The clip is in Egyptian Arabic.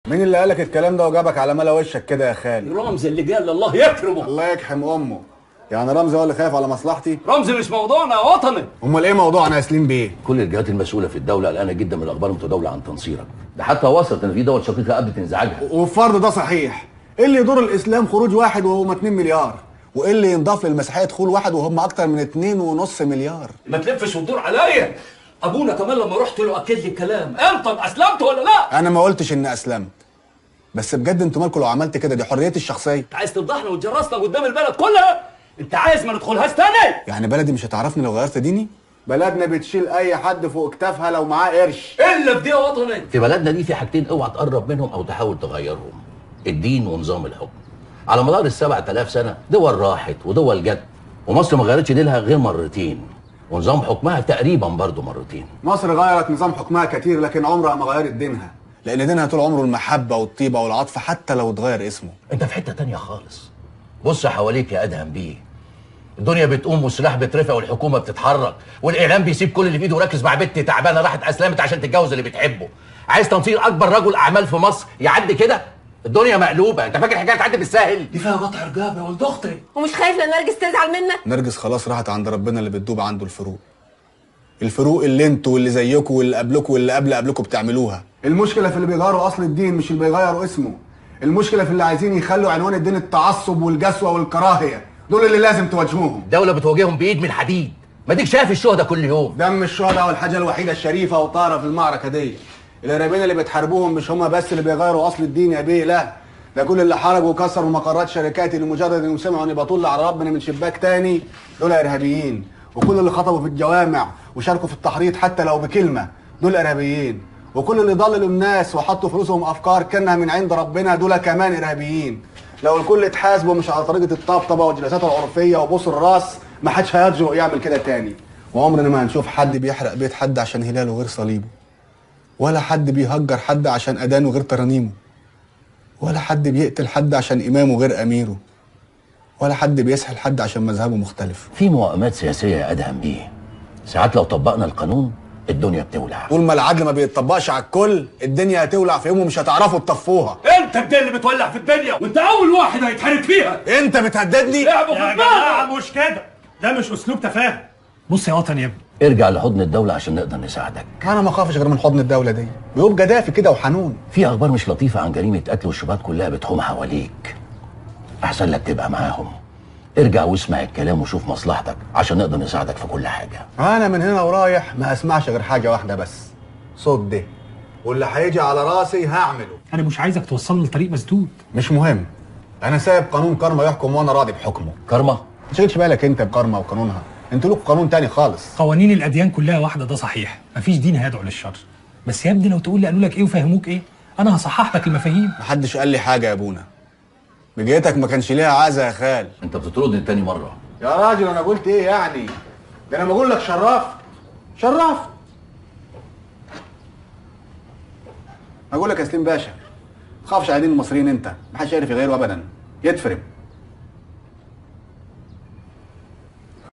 مين اللي قالك الكلام ده وجابك على ملا وشك كده يا خالي رمز اللي قال الله يكرمه الله يكحم امه يعني رمزي هو اللي خايف على مصلحتي رمز مش موضوعنا يا وطني امال ايه موضوعنا يا سليم بيه كل الجهات المسؤوله في الدوله قلقانه جدا من الاخبار المتداوله عن تنصيرك ده حتى وصلت ان في دول شقيقه قبلت انزعاجها والفرض ده صحيح ايه اللي يضر الاسلام خروج واحد وهم 2 مليار وايه اللي ينضاف للمسيحيه دخول واحد وهم اكتر من 2.5 مليار ما تلفش وتدور عليا ابونا كمان لما رحت له اكد لي كلام انت اسلمت ولا لا انا ما قلتش اني اسلمت بس بجد انتوا مالكم لو عملت كده دي حريتي الشخصيه انت عايز تفضحنا وتجرسنا قدام البلد كلها انت عايز ما ندخلهاش تاني يعني بلدي مش هتعرفني لو غيرت ديني بلدنا بتشيل اي حد فوق كتافها لو معاه قرش الا في دي يا وطني في بلدنا دي في حاجتين اوعى تقرب منهم او تحاول تغيرهم الدين ونظام الحكم على مدار السبع تلاف سنة دول راحت ودول جت ومصر ما غيرتش دينها غير مرتين ونظام حكمها تقريبا برضه مرتين مصر غيرت نظام حكمها كتير لكن عمرها ما غيرت دينها لان دينها طول عمره المحبه والطيبه والعطف حتى لو اتغير اسمه انت في حتة تانية خالص بص حواليك يا ادهم بيه الدنيا بتقوم والسلاح بيترفع والحكومه بتتحرك والاعلام بيسيب كل اللي في ايده وركز مع بنت تعبانه راحت اسلمت عشان تتجوز اللي بتحبه عايز تنصير اكبر رجل اعمال في مصر يعدي كده الدنيا مقلوبه انت فاكر حكايه تعدي بالساهل دي فيها قطع رقاب يا ولد اختي ومش خايف لان نرجس تزعل منك نرجس خلاص راحت عند ربنا اللي بتدوب عنده الفروق الفروق اللي انتوا واللي زيكم واللي قبلكم واللي قبل قبلكم بتعملوها المشكله في اللي بيغيروا اصل الدين مش اللي بيغيروا اسمه المشكله في اللي عايزين يخلوا عنوان الدين التعصب والجسوه والكراهيه دول اللي لازم تواجهوهم الدوله بتواجههم بايد من حديد ما ديك شايف الشهداء كل يوم دم الشهداء والحاجه الوحيده الشريفه وطاره في المعركه دي الارهابيين اللي بتحاربوهم مش هم بس اللي بيغيروا اصل الدين يا بيه لا ده كل اللي حرجوا وكسروا مقرات شركاتي لمجرد انهم سمعوا اني بطل على ربنا من شباك تاني دول ارهابيين وكل اللي خطبوا في الجوامع وشاركوا في التحريض حتى لو بكلمه دول ارهابيين وكل اللي ضللوا الناس وحطوا فلوسهم افكار كانها من عند ربنا دول كمان ارهابيين لو الكل اتحاسبوا مش على طريقه الطبطبه والجلسات العرفيه وبوس الراس ما حدش هيرجع يعمل كده تاني وعمرنا ما هنشوف حد بيحرق بيت حد عشان هلاله غير صليبه ولا حد بيهجر حد عشان اذانه غير ترانيمه ولا حد بيقتل حد عشان امامه غير اميره ولا حد بيسحل حد عشان مذهبه مختلف في موائمات سياسيه يا ادهم بيه ساعات لو طبقنا القانون الدنيا بتولع طول ما العدل ما بيتطبقش على الكل الدنيا هتولع في يوم ومش هتعرفوا تطفوها انت الدين اللي بتولع في الدنيا وانت اول واحد هيتحرق فيها انت بتهددني لعبوا في يا دماغك جماعة مش كده ده مش اسلوب تفاهم بص يا وطن يا ابني ارجع لحضن الدوله عشان نقدر نساعدك انا ما اخافش غير من حضن الدوله دي بيبقى جدافي كده وحنون في اخبار مش لطيفه عن جريمه قتل والشباب كلها بتحوم حواليك احسن لك تبقى معاهم ارجع واسمع الكلام وشوف مصلحتك عشان نقدر نساعدك في كل حاجه انا من هنا ورايح ما اسمعش غير حاجه واحده بس صوت ده واللي هيجي على راسي هعمله انا مش عايزك توصلني لطريق مسدود مش مهم انا سايب قانون كارما يحكم وانا راضي بحكمه كارما ما تشغلش بالك انت بكارما وقانونها انتوا لكم قانون تاني خالص قوانين الاديان كلها واحده ده صحيح مفيش دين هيدعو للشر بس يا ابني لو تقول لي قالوا لك ايه وفهموك ايه انا هصحح لك المفاهيم محدش قال لي حاجه يا ابونا بجيتك ما كانش ليها عزا يا خال انت بتطردني تاني مره يا راجل انا قلت ايه يعني ده انا بقول لك شرفت شرفت اقول لك يا سليم باشا ما تخافش على دين المصريين انت ما حدش يعرف يغيره ابدا يتفرم